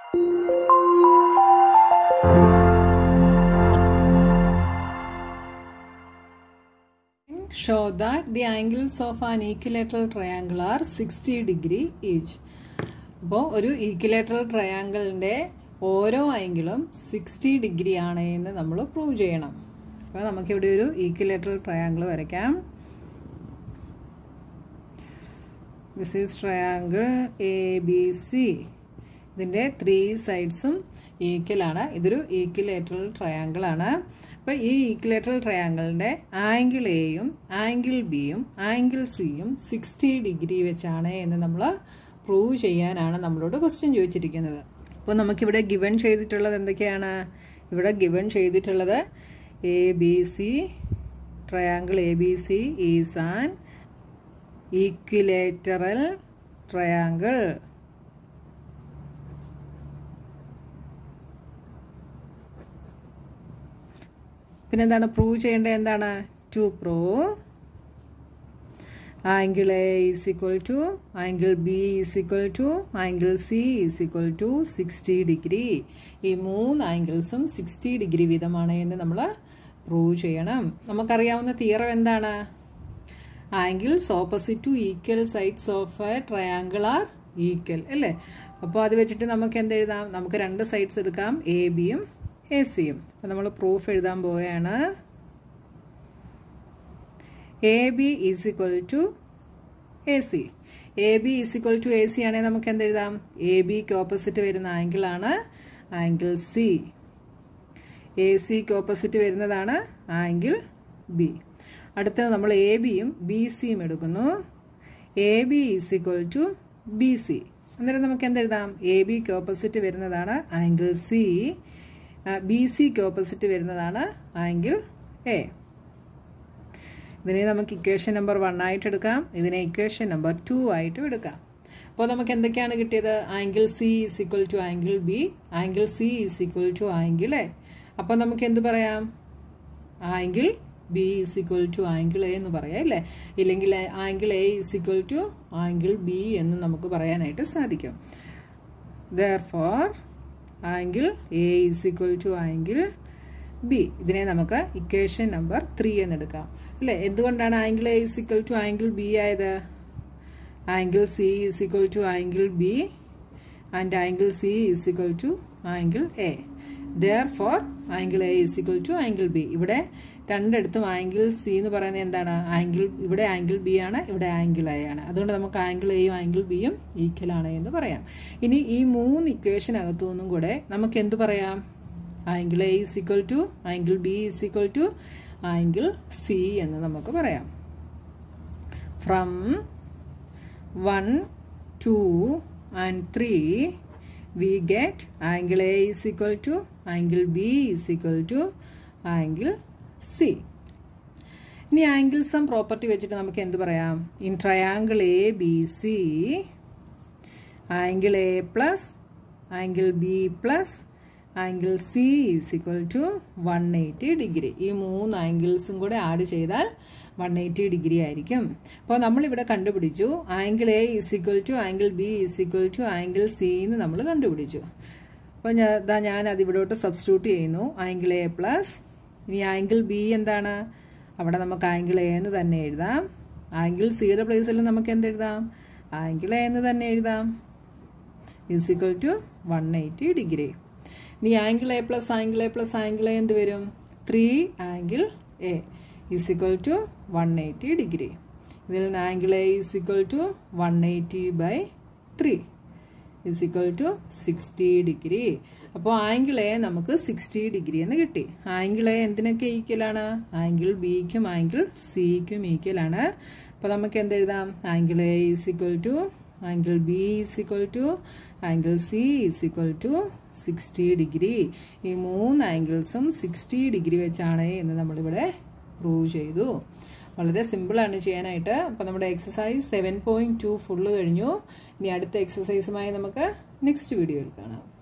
show that the angles of an equilateral triangle are 60 degree each. അപ്പോൾ ഒരു equilateral ട്രയാങ്കിളിൻ്റെ ഓരോ ആംഗിളും സിക്സ്റ്റി ഡിഗ്രി ആണ് എന്ന് നമ്മൾ പ്രൂവ് ചെയ്യണം അപ്പോൾ നമുക്കിവിടെ ഒരു ഈക്വിലേറ്ററൽ ട്രയാങ്കിൾ വരയ്ക്കാം this is triangle A B C ഇതിൻ്റെ ത്രീ സൈഡ്സും ഈക്വലാണ് ഇതൊരു ഈക്വിലേറ്ററൽ ട്രയാങ്കിൾ ആണ് അപ്പോൾ ഈ ഈക്വിലേറ്ററൽ ട്രയാങ്കിളിൻ്റെ ആംഗിൾ എയും ആംഗിൾ ബിയും ആംഗിൾ സിയും സിക്സ്റ്റി ഡിഗ്രി വെച്ചാണ് എന്ന് നമ്മൾ പ്രൂവ് ചെയ്യാനാണ് നമ്മളോട് ക്വസ്റ്റ്യൻ ചോദിച്ചിരിക്കുന്നത് അപ്പോൾ നമുക്കിവിടെ ഗിവൺ ചെയ്തിട്ടുള്ളത് എന്തൊക്കെയാണ് ഇവിടെ ഗിവൺ ചെയ്തിട്ടുള്ളത് A B C triangle A B C is an equilateral triangle പിന്നെന്താണ് പ്രൂവ് ചെയ്യേണ്ടത് എന്താണ് to prove angle A is equal to angle B is equal to angle C is equal to sixty degree ഈ മൂന്ന് ആംഗിൾസും sixty degree വീതമാണ് എന്ന് നമ്മൾ prove ചെയ്യണം നമുക്കറിയാവുന്ന തിയറം എന്താണ് angles opposite to equal sides of a triangle are equal അല്ലേ അപ്പോൾ അത് വെച്ചിട്ട് നമുക്ക് എന്ത് എഴുതാം നമുക്ക് രണ്ട് സൈഡ്സ് എടുക്കാം എ ബിയും എ സിയും അപ്പം നമ്മൾ പ്രൂഫ് എഴുതാൻ പോവുകയാണ് A B is equal to A C A B is equal to A C ആണെങ്കിൽ നമുക്ക് എന്ത് എഴുതാം എ ബിക്ക് ഓപ്പോസിറ്റ് വരുന്ന ആംഗിളാണ് ആംഗിൾ സി എ സിക്ക് ഓപ്പോസിറ്റ് വരുന്നതാണ് ആംഗിൾ ബി അടുത്തത് നമ്മൾ എ ബിയും ബി സിയും എടുക്കുന്നു A B is equal to B C അന്നേരം നമുക്ക് എന്തെഴുതാം എ ബിക്ക് ഓപ്പോസിറ്റ് വരുന്നതാണ് ആംഗിൾ സി ബി സിക്ക് ഓപ്പോസിറ്റ് വരുന്നതാണ് ആംഗിൾ എ ഇതിനെ നമുക്ക് ഇക്വേഷൻ നമ്പർ വൺ ആയിട്ട് എടുക്കാം ഇതിനെ ഇക്വേഷൻ നമ്പർ ടു ആയിട്ടും എടുക്കാം അപ്പോൾ നമുക്ക് എന്തൊക്കെയാണ് കിട്ടിയത് angle C is equal to angle B angle C is equal to angle A അപ്പോൾ നമുക്ക് എന്ത് പറയാം angle B is equal to angle A എന്ന് പറയാം അല്ലേ ഇല്ലെങ്കിൽ angle A is equal to angle B എന്ന് നമുക്ക് പറയാനായിട്ട് സാധിക്കും therefore angle A is equal to angle B ഇതിനെ നമുക്ക് ഇക്വേഷൻ നമ്പർ ത്രീ എന്ന് എടുക്കാം അല്ലേ എന്തുകൊണ്ടാണ് angle A is equal to angle B ആയത് angle C is equal to angle B and angle C is equal to angle A therefore angle A is equal to angle B ഇവിടെ രണ്ടിടത്തും angle C എന്ന് പറയുന്നത് എന്താണ് angle ഇവിടെ angle B ആണ് ഇവിടെ angle A ആണ് അതുകൊണ്ട് നമുക്ക് ആംഗിൾ എയും ആംഗിൾ ബിയും ഈക്വൽ ആണ് എന്ന് പറയാം ഇനി ഈ മൂന്ന് ഇക്വേഷൻ അകത്തു നിന്നും കൂടെ നമുക്ക് എന്ത് പറയാം angle A is equal to angle B is equal to angle C എന്ന് നമുക്ക് പറയാം from one two and three we get angle A is equal to angle B is equal to angle C. ഇനി angle sum property വെച്ചിട്ട് നമുക്ക് എന്ത് പറയാം in triangle A B C angle A plus angle B plus angle C is equal to one eighty degree ഈ മൂന്ന് ആംഗിൾസും കൂടെ add ചെയ്താൽ one eighty degree ആയിരിക്കും അപ്പോൾ നമ്മളിവിടെ കണ്ടുപിടിച്ചു angle A is equal to angle B is equal to angle C എന്ന് നമ്മൾ കണ്ടുപിടിച്ചു അപ്പോൾ ഞാൻ ഞാൻ അതിവിടോട്ട് സബ്സ്റ്റിറ്റ്യൂട്ട് ചെയ്യുന്നു ആംഗിൾ എ പ്ലസ് ഇനി ആംഗിൾ ബി എന്താണ് അവിടെ നമുക്ക് ആംഗിൾ എ എന്ന് തന്നെ എഴുതാം ആംഗിൾ സിയുടെ പ്ലേസിൽ നമുക്ക് എന്ത് എഴുതാം ആംഗിൾ എ എന്ന് തന്നെ എഴുതാം is equal to one eighty degree ഇനി angle A plus angle A plus angle A എന്ത് വരും three angle A is equal to one eighty degree ഇതിൽ നിന്ന് angle A is equal to one eighty by three is equal to sixty degree അപ്പോൾ angle A നമുക്ക് sixty degree എന്ന് കിട്ടി angle A എന്തിനൊക്കെ ഈക്വലാണ് angle ബിക്കും angle സിക്കും ഈക്വലാണ് അപ്പോൾ നമുക്ക് എന്ത് എഴുതാം angle A is equal to angle B is equal to angle C is equal to sixty degree ഈ മൂന്ന് ആംഗിൾസും സിക്സ്റ്റി ഡിഗ്രി വെച്ചാണ് എന്ന് നമ്മളിവിടെ പ്രൂവ് ചെയ്തു വളരെ സിമ്പിളാണ് ചെയ്യാനായിട്ട് അപ്പോൾ നമ്മുടെ exercise seven point two full കഴിഞ്ഞു ഇനി അടുത്ത എക്സസൈസുമായി നമുക്ക് നെക്സ്റ്റ് വീഡിയോയിൽ കാണാം